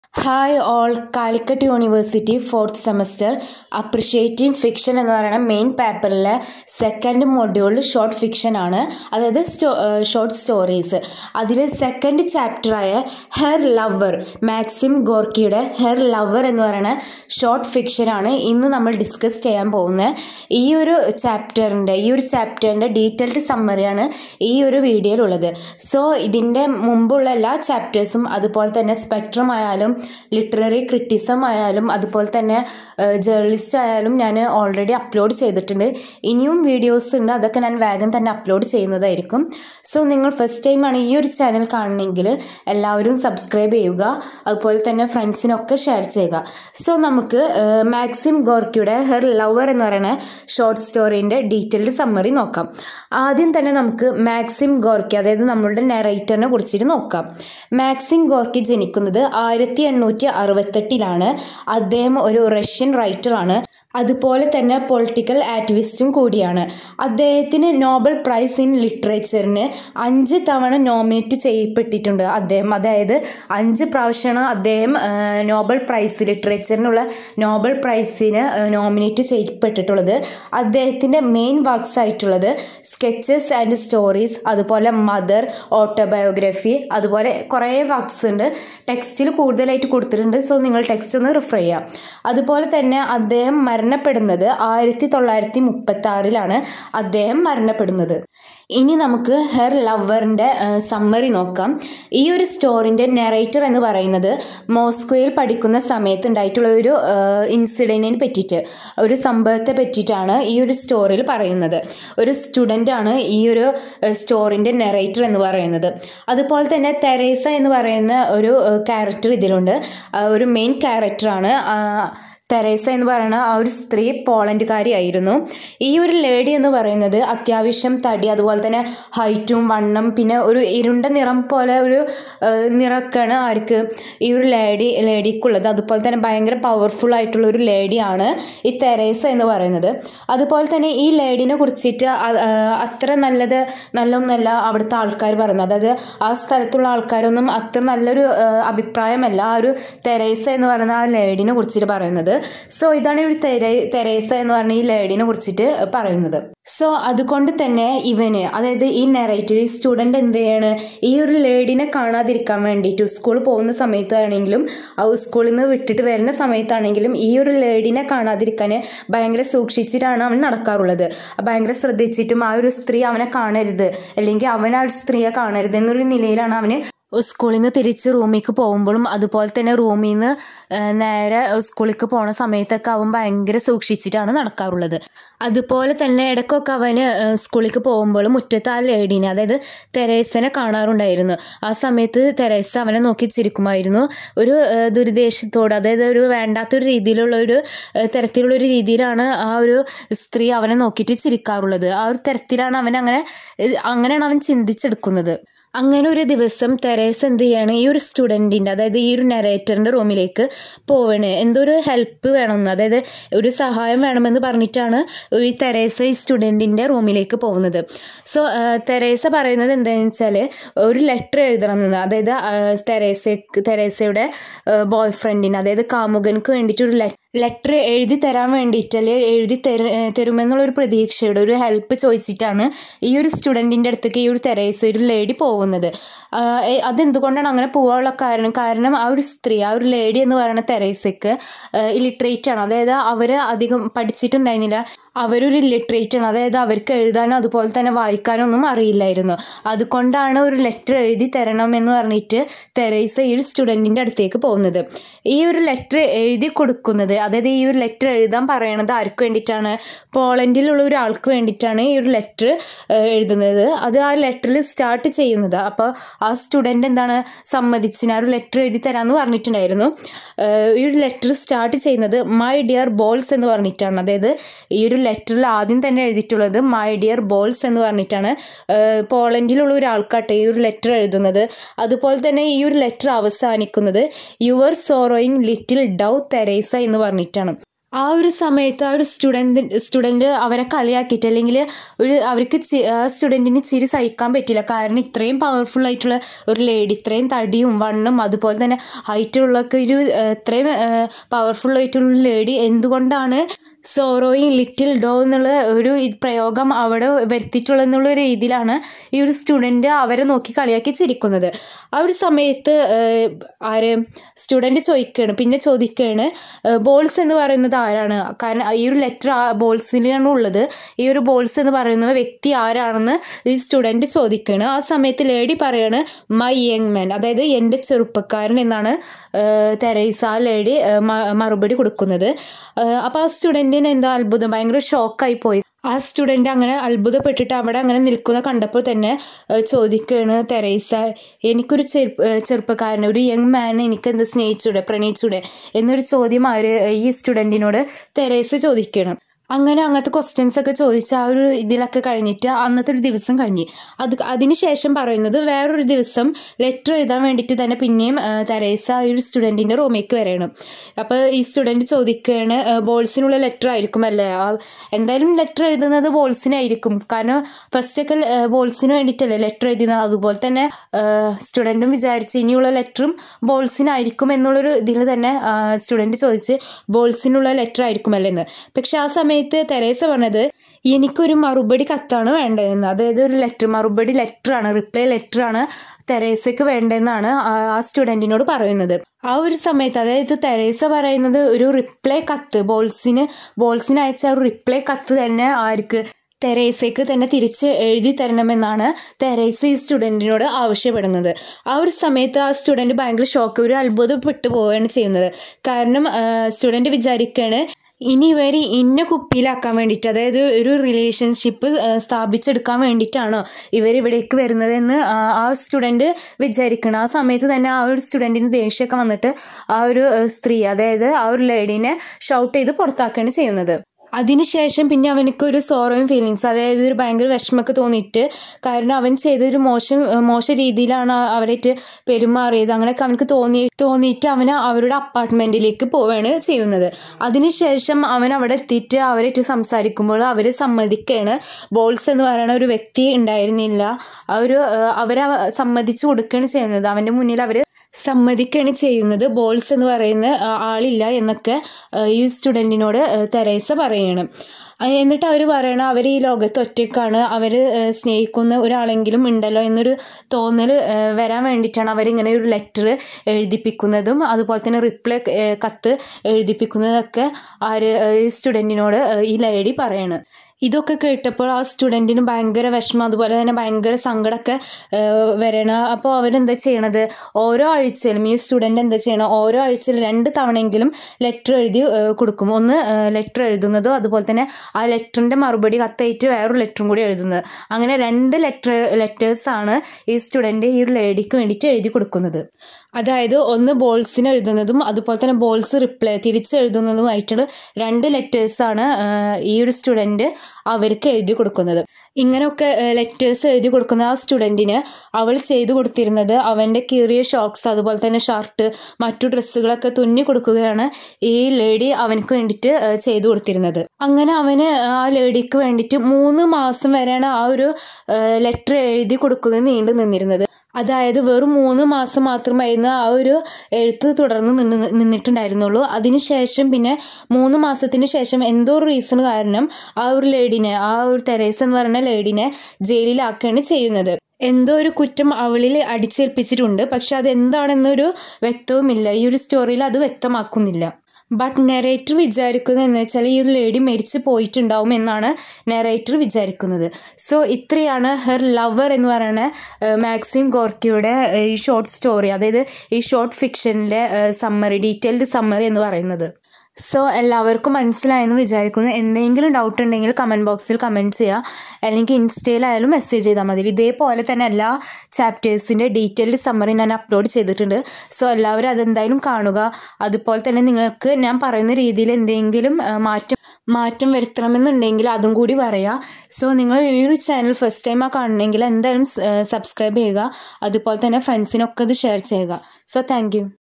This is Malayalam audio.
hi all Calicut university fourth semester appreciating fiction എന്ന് പറയുന്ന മെയിൻ പേപ്പറിലെ സെക്കൻഡ് മൊഡ്യൂൾ ഷോർട്ട് ഫിക്ഷൻ ആണ് അതായത് ഷോർട്ട് സ്റ്റോറീസ് അതിൽ സെക്കൻഡ് ചാപ്റ്ററായ ഹെർ ലവർ മാക്സിം ഗോർക്കിയുടെ ഹെർ ലവർ എന്ന് പറയുന്ന ഷോർട്ട് ഫിക്ഷനാണ് ഇന്ന് നമ്മൾ ഡിസ്കസ് ചെയ്യാൻ പോകുന്നത് ഈ ഒരു ചാപ്റ്ററിൻ്റെ ഈ ഒരു ചാപ്റ്ററിൻ്റെ ഡീറ്റെയിൽഡ് സമ്മറിയാണ് ഈ ഒരു വീഡിയോയിലുള്ളത് സോ ഇതിൻ്റെ മുമ്പുള്ള എല്ലാ ചാപ്റ്റേഴ്സും അതുപോലെ തന്നെ സ്പെക്ട്രം ആയാലും ലിറ്റററി ക്രിറ്റിസം ആയാലും അതുപോലെ തന്നെ ജേർണലിസ്റ്റ് ആയാലും ഞാൻ ഓൾറെഡി അപ്ലോഡ് ചെയ്തിട്ടുണ്ട് ഇനിയും വീഡിയോസ് ഉണ്ട് അതൊക്കെ ഞാൻ വേഗം തന്നെ അപ്ലോഡ് ചെയ്യുന്നതായിരിക്കും സോ നിങ്ങൾ ഫസ്റ്റ് ടൈമാണ് ഈ ഒരു ചാനൽ കാണണമെങ്കിൽ എല്ലാവരും സബ്സ്ക്രൈബ് ചെയ്യുക അതുപോലെ തന്നെ ഫ്രണ്ട്സിനൊക്കെ ഷെയർ ചെയ്യുക സോ നമുക്ക് മാക്സിം ഗോർക്കിയുടെ ഹെർ ലവർ എന്ന് പറയുന്ന ഷോർട്ട് സ്റ്റോറീൻ്റെ ഡീറ്റെയിൽഡ് സമ്മറി നോക്കാം ആദ്യം തന്നെ നമുക്ക് മാക്സിം ഗോർക്കി അതായത് നമ്മളുടെ നെറേറ്ററിനെ കുറിച്ചിട്ട് നോക്കാം മാക്സിം ഗോർക്കി ജനിക്കുന്നത് ആയിരത്തി എണ്ണൂറ്റി അറുപത്തെട്ടിലാണ് അദ്ദേഹം ഒരു റഷ്യൻ റൈറ്ററാണ് അതുപോലെ തന്നെ പൊളിറ്റിക്കൽ ആക്ടിവിസ്റ്റും കൂടിയാണ് അദ്ദേഹത്തിന് നോബൽ പ്രൈസ് ഇൻ ലിറ്ററേച്ചറിന് അഞ്ച് തവണ നോമിനേറ്റ് ചെയ്യപ്പെട്ടിട്ടുണ്ട് അദ്ദേഹം അതായത് അഞ്ച് പ്രാവശ്യമാണ് അദ്ദേഹം നോബൽ പ്രൈസ് ലിറ്ററേച്ചറിനുള്ള നോബൽ പ്രൈസിന് നോമിനേറ്റ് ചെയ്യപ്പെട്ടിട്ടുള്ളത് അദ്ദേഹത്തിൻ്റെ മെയിൻ വർക്ക്സ് ആയിട്ടുള്ളത് സ്കെച്ചസ് ആൻഡ് സ്റ്റോറീസ് അതുപോലെ മദർ ഓട്ടോബയോഗ്രഫി അതുപോലെ കുറേ വർക്ക്സ് ഉണ്ട് ടെക്സ്റ്റിൽ കൂടുതലായിട്ട് കൊടുത്തിട്ടുണ്ട് സോ നിങ്ങൾ ടെക്സ്റ്റ് ഒന്ന് റിഫർ ചെയ്യാം അതുപോലെ തന്നെ അദ്ദേഹം മരണപ്പെടുന്നത് ആയിരത്തി തൊള്ളായിരത്തി മുപ്പത്തി ആറിലാണ് അദ്ദേഹം മരണപ്പെടുന്നത് ഇനി നമുക്ക് ഹെർ ലവറിൻ്റെ സമ്മറി നോക്കാം ഈ ഒരു സ്റ്റോറിൻ്റെ നെറേറ്റർ എന്ന് പറയുന്നത് മോസ്കോയിൽ പഠിക്കുന്ന സമയത്ത് ഉണ്ടായിട്ടുള്ള ഒരു ഇൻസിഡൻറ്റിനെ പറ്റിയിട്ട് ഒരു സംഭവത്തെ പറ്റിയിട്ടാണ് ഈ ഒരു സ്റ്റോറിയിൽ പറയുന്നത് ഒരു സ്റ്റുഡൻ്റ് ആണ് ഈ ഒരു സ്റ്റോറിൻ്റെ നെറേറ്റർ എന്ന് പറയുന്നത് അതുപോലെ തന്നെ തെരേസ എന്ന് പറയുന്ന ഒരു ക്യാരക്ടർ ഇതിലുണ്ട് ഒരു മെയിൻ ക്യാരക്ടറാണ് തെരേസ എന്ന് പറയുന്ന ആ ഒരു സ്ത്രീ പോളണ്ടുകാരിയായിരുന്നു ഈ ഒരു ലേഡി എന്ന് പറയുന്നത് അത്യാവശ്യം തടി അതുപോലെ തന്നെ ഹൈറ്റും വണ്ണം പിന്നെ ഒരു ഇരുണ്ട നിറം പോലെ ഒരു നിറക്കാണ് ആർക്ക് ഈ ഒരു ലേഡി ലേഡിക്കുള്ളത് അതുപോലെ തന്നെ ഭയങ്കര പവർഫുൾ ആയിട്ടുള്ള ഒരു ലേഡിയാണ് ഈ തെരേസ എന്ന് പറയുന്നത് അതുപോലെ തന്നെ ഈ ലേഡിനെ കുറിച്ചിട്ട് അത്ര നല്ലത് നല്ലൊന്നല്ല അവിടുത്തെ ആൾക്കാർ പറയുന്നത് അതായത് ആ സ്ഥലത്തുള്ള ആൾക്കാരൊന്നും അത്ര നല്ലൊരു അഭിപ്രായമല്ല ആ ഒരു തെരേസ എന്ന് പറയുന്ന ആ ലേഡിനെ കുറിച്ചിട്ട് പറയുന്നത് സോ ഇതാണ് ഒരു തെരേസ എന്ന് പറഞ്ഞ ഈ ലേഡിനെ കുറിച്ചിട്ട് പറയുന്നത് സോ അതുകൊണ്ട് തന്നെ ഇവന് അതായത് ഈ നെറേറ്റർ ഈ സ്റ്റുഡൻ്റ് എന്ത് ചെയ്യാണ് ഈ ഒരു ലേഡിനെ കാണാതിരിക്കാൻ വേണ്ടിയിട്ട് സ്കൂളിൽ പോകുന്ന സമയത്താണെങ്കിലും ആ സ്കൂളിൽ നിന്ന് വിട്ടിട്ട് വരുന്ന സമയത്താണെങ്കിലും ഈ ഒരു ലേഡിനെ കാണാതിരിക്കാൻ ഭയങ്കര സൂക്ഷിച്ചിട്ടാണ് അവൻ നടക്കാറുള്ളത് ഭയങ്കര ശ്രദ്ധിച്ചിട്ടും ആ ഒരു സ്ത്രീ അവനെ കാണരുത് അല്ലെങ്കിൽ അവൻ ആ ഒരു സ്ത്രീയെ കാണരുത് എന്നൊരു നിലയിലാണ് അവന് സ്കൂളിൽ നിന്ന് തിരിച്ച് റൂമിലേക്ക് പോകുമ്പോഴും അതുപോലെ തന്നെ റൂമിൽ നിന്ന് നേരെ സ്കൂളിലേക്ക് പോണ സമയത്തൊക്കെ അവൻ ഭയങ്കര സൂക്ഷിച്ചിട്ടാണ് നടക്കാറുള്ളത് അതുപോലെ തന്നെ ഇടയ്ക്കൊക്കെ അവന് സ്കൂളിലേക്ക് പോകുമ്പോൾ മുറ്റത്ത് ആ ലേഡീനെ അതായത് തെരേസനെ കാണാറുണ്ടായിരുന്നു ആ സമയത്ത് തെരേസ അവനെ നോക്കി ചിരിക്കുമായിരുന്നു ഒരു ദുരുദ്ദേശത്തോട് അതായത് ഒരു വേണ്ടാത്തൊരു രീതിയിലുള്ള ഒരു തരത്തിലുള്ള ഒരു രീതിയിലാണ് ആ ഒരു സ്ത്രീ അവനെ നോക്കിയിട്ട് ചിരിക്കാറുള്ളത് ആ ഒരു തരത്തിലാണ് അവൻ അങ്ങനെ അങ്ങനെയാണ് അവൻ ചിന്തിച്ചെടുക്കുന്നത് അങ്ങനെ ഒരു ദിവസം തെരേസ എന്ത് ചെയ്യാണ് ഈ ഒരു സ്റ്റുഡൻറ്റിൻ്റെ അതായത് ഈ ഒരു നെറേറ്ററിൻ്റെ റൂമിലേക്ക് പോവാണ് എന്തോ ഒരു ഹെൽപ്പ് വേണമെന്ന് അതായത് ഒരു സഹായം വേണമെന്ന് പറഞ്ഞിട്ടാണ് ഈ തെരേസ ഈ സ്റ്റുഡൻറ്റിൻ്റെ റൂമിലേക്ക് പോകുന്നത് സോ തെരേസ പറയുന്നത് എന്താണെന്ന് വെച്ചാൽ ഒരു ലെറ്റർ എഴുതണം എന്ന് അതായത് തെരേസ തെരേസയുടെ ബോയ് ഫ്രണ്ടിന് അതായത് കാമുകനക്ക് വേണ്ടിയിട്ട് ഒരു ലെറ്റർ എഴുതി തരാൻ വേണ്ടിയിട്ട് അല്ലെങ്കിൽ എഴുതി തരു തരുമെന്നുള്ളൊരു പ്രതീക്ഷയുടെ ഒരു ഹെൽപ്പ് ചോദിച്ചിട്ടാണ് ഈ ഒരു സ്റ്റുഡൻറ്റിൻ്റെ അടുത്തേക്ക് ഈ ഒരു തെരേസ ഒരു ലേഡി പോകുന്നത് അതെന്തുകൊണ്ടാണ് അങ്ങനെ പോകാനുള്ള കാരണം കാരണം ആ ഒരു സ്ത്രീ ആ ഒരു ലേഡി എന്ന് പറയുന്ന തെരേസയ്ക്ക് ഇലിറ്ററേറ്റ് ആണ് അതായത് അവർ അധികം പഠിച്ചിട്ടുണ്ടായിരുന്നില്ല അവരൊരു ലിറ്ററേറ്റ് ആണ് അതായത് അവർക്ക് എഴുതാനോ അതുപോലെ തന്നെ വായിക്കാനോ ഒന്നും അറിയില്ലായിരുന്നു അതുകൊണ്ടാണ് ഒരു ലെറ്റർ എഴുതി തരണം എന്ന് പറഞ്ഞിട്ട് തെരേസ ഈ ഒരു സ്റ്റുഡൻറ്റിൻ്റെ അടുത്തേക്ക് പോകുന്നത് ഈ ഒരു ലെറ്റർ എഴുതി കൊടുക്കുന്നത് അതായത് ഈ ഒരു ലെറ്റർ എഴുതാൻ പറയണത് ആർക്ക് വേണ്ടിയിട്ടാണ് പോളണ്ടിലുള്ള ഒരാൾക്ക് വേണ്ടിയിട്ടാണ് ഈ ഒരു ലെറ്റർ എഴുതുന്നത് അത് ആ ലെറ്ററിൽ സ്റ്റാർട്ട് ചെയ്യുന്നത് അപ്പോൾ ആ സ്റ്റുഡൻ്റ് എന്താണ് സമ്മതിച്ചിന് ആ ഒരു ലെറ്റർ എഴുതി തരാമെന്ന് പറഞ്ഞിട്ടുണ്ടായിരുന്നു ഈ ഒരു ലെറ്റർ സ്റ്റാർട്ട് ചെയ്യുന്നത് മൈ ഡിയർ ബോൾസ് എന്ന് പറഞ്ഞിട്ടാണ് അതായത് ഈ ഒരു ലെറ്ററിൽ ആദ്യം തന്നെ എഴുതിയിട്ടുള്ളത് മൈ ഡിയർ ബോൾസ് എന്ന് പറഞ്ഞിട്ടാണ് പോളണ്ടിലുള്ള ഒരാൾക്കാട്ടെ ഈ ഒരു ലെറ്റർ എഴുതുന്നത് അതുപോലെ തന്നെ ഈ ഒരു ലെറ്റർ അവസാനിക്കുന്നത് യുവർ സോറോയിങ് ലിറ്റിൽ ഡൗ തെരേസ എന്ന് പറഞ്ഞിട്ടാണ് ആ ഒരു സമയത്ത് ആ ഒരു സ്റ്റുഡൻറ് സ്റ്റുഡൻറ് അവരെ കളിയാക്കിയിട്ട് അല്ലെങ്കിൽ ഒരു അവർക്ക് ചി- ആ സ്റ്റുഡൻറ്റിന് ചിരി സഹിക്കാൻ പറ്റില്ല കാരണം ഇത്രയും പവർഫുൾ ആയിട്ടുള്ള ഒരു ലേഡി ഇത്രയും തടിയും വണ്ണും അതുപോലെ തന്നെ ഹൈറ്റുള്ളൊക്കെ ഒരു ആ, ഇത്രയും പവർഫുൾ ആയിട്ടുള്ള ലേഡി എന്തുകൊണ്ടാണ് സോറോയും ലിറ്റിൽ ഡോ എന്നുള്ള ഒരു ഇത് പ്രയോഗം അവിടെ വരുത്തിയിട്ടുള്ളത് എന്നുള്ള ഒരു രീതിയിലാണ് ഈ ഒരു സ്റ്റുഡൻറ് അവരെ നോക്കി കളിയാക്കി ചിരിക്കുന്നത് ആ ഒരു സമയത്ത് ഏഹ്, ആര് സ്റ്റുഡൻറ് ചോദിക്കുകയാണ് പിന്നെ ചോദിക്കുകയാണ് ബോൾസ് എന്ന് പറയുന്നത് ആരാണ് കാരണം ഈ ഒരു ലെറ്റർ ബോൾസിലാണ് ഉള്ളത് ഈ ഒരു ബോൾസ് എന്ന് പറയുന്ന വ്യക്തി ആരാണെന്ന് ഈ സ്റ്റുഡൻറ് ചോദിക്കുകയാണ് ആ സമയത്ത് ലേഡി പറയാണ് മൈ യങ് മാൻ അതായത് എൻ്റെ ചെറുപ്പക്കാരൻ എന്നാണ് ഏഹ്, തെരേസ ആ ലേഡി ഏഹ്, മ- മറുപടി കൊടുക്കുന്നത് അപ്പോൾ ആ സ്റ്റുഡൻറ്റിന് എന്താ അത്ഭുതം ഭയങ്കര ഷോക്കായി പോയി ആ സ്റ്റുഡൻ്റ് അങ്ങനെ അത്ഭുതപ്പെട്ടിട്ട് അവിടെ അങ്ങനെ നിൽക്കുന്ന കണ്ടപ്പോൾ തന്നെ ഏഹ്, ചോദിക്കുകയാണ് തെരേസ എനിക്കൊരു ചെറുപ്പ ഏഹ്, ചെറുപ്പക്കാരനെ ഒരു യങ് മാനെ എനിക്ക് എന്ത് സ്നേഹിച്ചൂടെ പ്രണയിച്ചൂടെ എന്നൊരു ചോദ്യം ആര് ഈ സ്റ്റുഡൻറ്റിനോട് തെരേസ ചോദിക്കണം അങ്ങനെ അങ്ങനത്തെ ക്വസ്റ്റ്യൻസ് ഒക്കെ ചോദിച്ച് ആ ഒരു ഇതിലൊക്കെ കഴിഞ്ഞിട്ട് അന്നത്തെ ഒരു ദിവസം കഴിഞ്ഞ് അത് അതിന് ശേഷം പറയുന്നത് വേറൊരു ദിവസം ലെറ്റർ എഴുതാൻ വേണ്ടിയിട്ട് തന്നെ പിന്നെയും ആ, തെരേസ ആ ഒരു സ്റ്റുഡൻറ്റിൻ്റെ റൂമിലേക്ക് വരണം അപ്പോൾ ഈ സ്റ്റുഡൻറ്റ് ചോദിക്കുകയാണ് ആ, ബോൾസിനുള്ള ലെറ്റർ ആയിരിക്കും അല്ലേ ആ, എന്തായാലും ലെറ്റർ എഴുതുന്നത് ബോൾസിനായിരിക്കും കാരണം ഫസ്റ്റ് ഒക്കെ ആ, ബോൾസിന് വേണ്ടിയിട്ടല്ലേ ലെറ്റർ എഴുതുന്നത് അതുപോലെ തന്നെ സ്റ്റുഡൻറ്റും വിചാരിച്ച് ഇനിയുള്ള ലെറ്ററും ബോൾസിനായിരിക്കും എന്നുള്ളൊരു ഇതിൽ തന്നെ സ്റ്റുഡൻറ്റ് ചോദിച്ച് ബോൾസിനുള്ള ലെറ്റർ ആയിരിക്കുമല്ലോ എന്ന് പക്ഷെ ആ സമയത്ത് തെരേസ പറഞ്ഞത് എനിക്കൊരു മറുപടി കത്താണ് വേണ്ടതെന്ന് അതായത് ഒരു ലെറ്റർ മറുപടി ലെറ്ററാണ് റിപ്ലൈ ലെറ്ററാണ് തെരേസയ്ക്ക് വേണ്ടതെന്നാണ് ആ ആ സ്റ്റുഡൻറ്റിനോട് പറയുന്നത് ആ ഒരു സമയത്ത് അതായത് തെരേസ പറയുന്നത് ഒരു റിപ്ലൈ കത്ത് ബോൾസിന് ബോൾസിന് അയച്ച ആ ഒരു റിപ്ലൈ കത്ത് തന്നെ ആർക്ക് തെരേസയ്ക്ക് തന്നെ തിരിച്ച് എഴുതി തരണമെന്നാണ് തെരേസ ഈ സ്റ്റുഡൻറ്റിനോട് ആവശ്യപ്പെടുന്നത് ആ ഒരു സമയത്ത് ആ സ്റ്റുഡൻറ്റ് ഭയങ്കര ഷോക്ക് ഒരു അത്ഭുതപ്പെട്ടു പോവുകയാണ് ചെയ്യുന്നത് കാരണം സ്റ്റുഡൻറ്റ് വിചാരിക്കുകയാണ് ഇനി ഇവർ ഇന്ന കുപ്പിയിലാക്കാൻ വേണ്ടിയിട്ട് അതായത് ഒരു റിലേഷൻഷിപ്പ് സ്ഥാപിച്ചെടുക്കാൻ വേണ്ടിയിട്ടാണോ ഇവർ ഇവിടേക്ക് വരുന്നതെന്ന് ആ, ആ സ്റ്റുഡൻറ്റ് വിചാരിക്കണം ആ സമയത്ത് തന്നെ ആ ഒരു സ്റ്റുഡൻറ്റിന് ദേഷ്യമൊക്കെ വന്നിട്ട് ആ ഒരു ഏഹ്, സ്ത്രീ അതായത് ആ ഒരു ലേഡീനെ ഷൗട്ട് ചെയ്ത് പുറത്താക്കുകയാണ് ചെയ്യുന്നത് അതിനുശേഷം പിന്നെ അവനക്ക് ഒരു സോറോയും ഫീലിങ്സ് അതായത് ഒരു ഭയങ്കര വിഷമമൊക്കെ തോന്നിയിട്ട് കാരണം അവൻ ചെയ്തൊരു മോശം മോശം രീതിയിലാണ് ആ- അവരായിട്ട് പെരുമാറിയത് അങ്ങനെയൊക്കെ അവനക്ക് തോന്നി തോന്നിയിട്ട് അവന് അവരുടെ അപ്പാർട്ട്മെൻറ്റിലേക്ക് പോവുകയാണ് ചെയ്യുന്നത് അതിനുശേഷം അവൻ അവിടെ എത്തിയിട്ട് അവരായിട്ട് സംസാരിക്കുമ്പോൾ അവർ സമ്മതിക്കുകയാണ് ബോൾസ് എന്ന് പറയുന്ന ഒരു വ്യക്തി ഉണ്ടായിരുന്നില്ല ആ ഒരു ഏഹ്, അവരെ സമ്മതിച്ചു കൊടുക്കുകയാണ് ചെയ്യുന്നത് അവൻ്റെ മുന്നിൽ അവർ സമ്മതിക്കുകയാണ് ചെയ്യുന്നത് ബോൾസ് എന്ന് പറയുന്ന ആ, ആളില്ല എന്നൊക്കെ ആ, ഈ സ്റ്റുഡൻറ്റിനോട് തെരേസ പറയണം ആ, എന്നിട്ട് അവർ പറയണം അവർ ഈ ലോകത്ത് ഒറ്റയ്ക്കാണ് അവർ സ്നേഹിക്കുന്ന ഒരാളെങ്കിലും ഉണ്ടല്ലോ എന്നൊരു തോന്നൽ വരാൻ വേണ്ടിയിട്ടാണ് അവരിങ്ങനെ ഒരു ലെറ്റർ എഴുതിപ്പിക്കുന്നതും അതുപോലെ തന്നെ റിപ്ലൈ കത്ത് എഴുതിപ്പിക്കുന്നതൊക്കെ ആര് ഈ സ്റ്റുഡൻറ്റിനോട് ഈ ലേഡി പറയണം ഇതൊക്കെ കേട്ടപ്പോൾ ആ സ്റ്റുഡൻറ്റിന് ഭയങ്കര വിഷമം അതുപോലെ തന്നെ ഭയങ്കര സങ്കടമൊക്കെ വരണം അപ്പോൾ അവരെന്താ ചെയ്യണത് ഓരോ ആഴ്ചയിലും ഈ സ്റ്റുഡൻ്റ് എന്താ ചെയ്യണം ഓരോ ആഴ്ചയിൽ രണ്ട് തവണയെങ്കിലും ലെറ്റർ എഴുതി ഏഹ്, കൊടുക്കും ഒന്ന് ലെറ്റർ എഴുതുന്നതും അതുപോലെ തന്നെ ആ ലെറ്ററിൻ്റെ മറുപടി കത്തായിട്ട് വേറൊരു ലെറ്ററും കൂടി എഴുതുന്നത് അങ്ങനെ രണ്ട് ലെറ്റർ ലെറ്റേഴ്സാണ് ഈ സ്റ്റുഡൻറ്റ് ഈ ഒരു ലേഡിക്ക് വേണ്ടിയിട്ട് എഴുതി കൊടുക്കുന്നത് അതായത് ഒന്ന് ബോൾസിന് എഴുതുന്നതും അതുപോലെ തന്നെ ബോൾസ് റിപ്ലൈ തിരിച്ച് എഴുതുന്നതുമായിട്ടുള്ള രണ്ട് ലെറ്റേഴ്സാണ് ഈ ഒരു സ്റ്റുഡൻറ്റ് അവർക്ക് എഴുതി കൊടുക്കുന്നത് ഇങ്ങനെയൊക്കെ ലെറ്റേഴ്സ് എഴുതി കൊടുക്കുന്ന ആ സ്റ്റുഡൻറ്റിന് അവൾ ചെയ്തു കൊടുത്തിരുന്നത് അവൻ്റെ കീറിയ ഷോക്സ് അതുപോലെ തന്നെ ഷർട്ട് മറ്റു ഡ്രസ്സുകളൊക്കെ തുന്നി കൊടുക്കുകയാണ് ഈ ലേഡി അവനക്ക് വേണ്ടിയിട്ട് ഏഹ്, ചെയ്തു കൊടുത്തിരുന്നത് അങ്ങനെ അവന് ആ ലേഡിക്ക് വേണ്ടിയിട്ട് മൂന്ന് മാസം വരെയാണ് ആ ഒരു ലെറ്റർ എഴുതി കൊടുക്കുന്നത് നീണ്ടു നിന്നിരുന്നത് അതായത് വെറും മൂന്ന് മാസം മാത്രമായിരുന്നു ആ ഒരു എഴുത്ത് തുടർന്ന് നിന്ന് നിന്നിട്ടുണ്ടായിരുന്നുള്ളൂ അതിനുശേഷം പിന്നെ മൂന്ന് മാസത്തിന് ശേഷം എന്തോ ഒരു റീസൺ കാരണം ആ ഒരു ലേഡിനെ ആ ഒരു തെരേസ് എന്ന് പറയുന്ന ലേഡിനെ ജയിലിലാക്കുകയാണ് ചെയ്യുന്നത് എന്തോ ഒരു കുറ്റം അവളിൽ അടിച്ചേൽപ്പിച്ചിട്ടുണ്ട് പക്ഷെ അത് എന്താണെന്നൊരു വ്യക്തവുമില്ല ഈ ഒരു സ്റ്റോറിയിൽ അത് വ്യക്തമാക്കുന്നില്ല ബട്ട് നെറേറ്റർ വിചാരിക്കുന്നത് എന്ന് വെച്ചാൽ ഈ ഒരു ലേഡി മരിച്ചു പോയിട്ടുണ്ടാവും എന്നാണ് നെറേറ്റർ വിചാരിക്കുന്നത് സോ ഇത്രയാണ് ഹെർ ലവർ എന്ന് പറയുന്ന മാക്സിം ഗോർക്കിയുടെ ഏഹ്, ഈ ഷോർട്ട് സ്റ്റോറി അതായത് ഈ ഷോർട്ട് ഫിക്ഷനിലെ സമ്മറി ഡീറ്റെയിൽഡ് സമ്മറി എന്ന് പറയുന്നത് സോ എല്ലാവർക്കും മനസ്സിലായെന്ന് വിചാരിക്കുന്നു എന്തെങ്കിലും ഡൗട്ട് ഉണ്ടെങ്കിൽ കമൻറ്റ് ബോക്സിൽ കമൻറ്റ് ചെയ്യുക അല്ലെങ്കിൽ ഇൻസ്റ്റയിലായാലും മെസ്സേജ് ചെയ്താൽ മതി ഇതേപോലെ തന്നെ എല്ലാ ചാപ്റ്റേഴ്സിൻ്റെ ഡീറ്റെയിൽഡ് സമ്മറി ഞാൻ അപ്ലോഡ് ചെയ്തിട്ടുണ്ട് സോ എല്ലാവരും അതെന്തായാലും കാണുക അതുപോലെ തന്നെ നിങ്ങൾക്ക് ഞാൻ പറയുന്ന രീതിയിൽ എന്തെങ്കിലും ആ, മാറ്റം മാറ്റം വരുത്തണമെന്നുണ്ടെങ്കിൽ അതും കൂടി പറയുക സോ നിങ്ങൾ ഈ ഒരു ചാനൽ ഫസ്റ്റ് ടൈം ആ കാണണമെങ്കിൽ എന്തായാലും സബ്സ്ക്രൈബ് ചെയ്യുക അതുപോലെ തന്നെ ഫ്രണ്ട്സിനൊക്കെ ഇത് ഷെയർ ചെയ്യുക സോ താങ്ക്